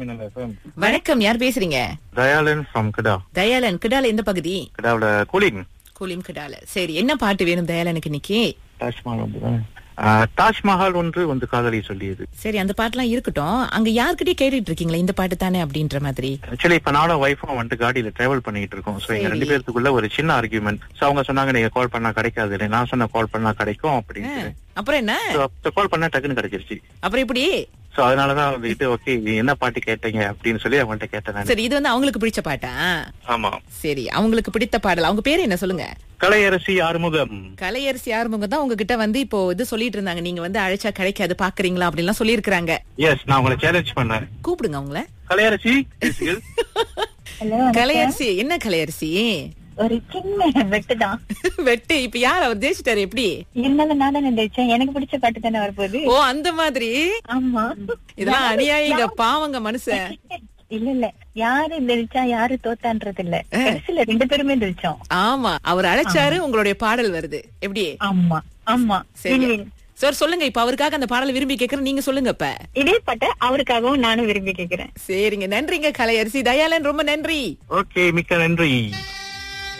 மின்னல் எஃப்எம் வணக்கம் யார் பேசுறீங்க தயாளன் ஃப்ரம் கிடா தயாளன் கிடால எந்த பகுதி கிடாவோட கூலிங் கூலிம் கிடால சரி என்ன பாட்டு வேணும் தயாளனுக்கு இன்னைக்கு தாஜ்மஹால் அப்படிதானே? ஆ, தாஜ்மஹால் ஒன்று வந்து காதலி சொல்லியது சரி அந்த பாட்டுலாம் இருக்கட்டும் அங்க யார்கிட்டயே கேட்டுட்டு இருக்கீங்களா இந்த பாட்டு தானே அப்படின்ற மாதிரி ஆக்சுவலி இப்ப நானும் ஒய்ஃபும் வந்துட்டு காடியில டிராவல் பண்ணிட்டு இருக்கோம் சோ எங்க சரி. ரெண்டு பேருக்குள்ள ஒரு சின்ன ஆர்கியூமெண்ட் சோ அவங்க சொன்னாங்க நீங்க கால் பண்ணா கிடைக்காது இல்லை நான் சொன்ன கால் பண்ணா கிடைக்கும் ஆ, அப்படின்னு அப்புறம் என்ன கால் பண்ணா டக்குன்னு கிடைச்சிருச்சு அப்புறம் எப்படி சோ அதனாலதான் வந்துட்டு ஓகே நீ என்ன பாட்டு கேட்டீங்க அப்படின்னு சொல்லி அவங்கள்ட்ட கேட்டேன் நானு. சரி இது வந்து அவங்களுக்கு பிடிச்ச பாட்டா ஆமா சரி அவங்களுக்கு பிடித்த பாடல் அவங்க பேரு என்ன சொல்லுங்க கலையரசி ஆறுமுகம் கலையரசி ஆறுமுகம் தான் உங்ககிட்ட வந்து இப்போ இது சொல்லிட்டு இருந்தாங்க நீங்க வந்து அழைச்சா கிடைக்காது பாக்குறீங்களா அப்படின்லாம் சொல்லியிருக்கிறாங்க எஸ் நான் உங்களை சேலஞ்ச் பண்ணேன் கூப்பிடுங்க அவங்கள கலையரசி பேசுங்கள். ஹலோ கலையரசி என்ன கலையரசி ஒரு சின்ன வெட்டு தான் வெட்டு இப்ப யார் அவர் ஜெயிச்சிட்டாரு எப்படி இருந்தாலும் நான் தானே நினைச்சேன் எனக்கு பிடிச்ச பாட்டு தானே வரப்போகுது ஓ அந்த மாதிரி ஆமா இதெல்லாம் அநியாயங்க பாவங்க மனுஷன் இல்ல இல்ல யாரு ஜெயிச்சா யாரு தோத்தான்றது இல்ல கடைசியில ரெண்டு பேருமே ஜெயிச்சோம் ஆமா அவர் அழைச்சாரு உங்களுடைய பாடல் வருது எப்படி ஆமா ஆமா சரி win, win. சார் சொல்லுங்க இப்ப அவருக்காக அந்த பாடலை விரும்பி கேக்குறேன் நீங்க சொல்லுங்க இப்ப இதே பாட்டை அவருக்காகவும் நானும் விரும்பி கேக்குறேன் சரிங்க நன்றிங்க கலையரசி தயாளன் ரொம்ப நன்றி ஓகே மிக்க நன்றி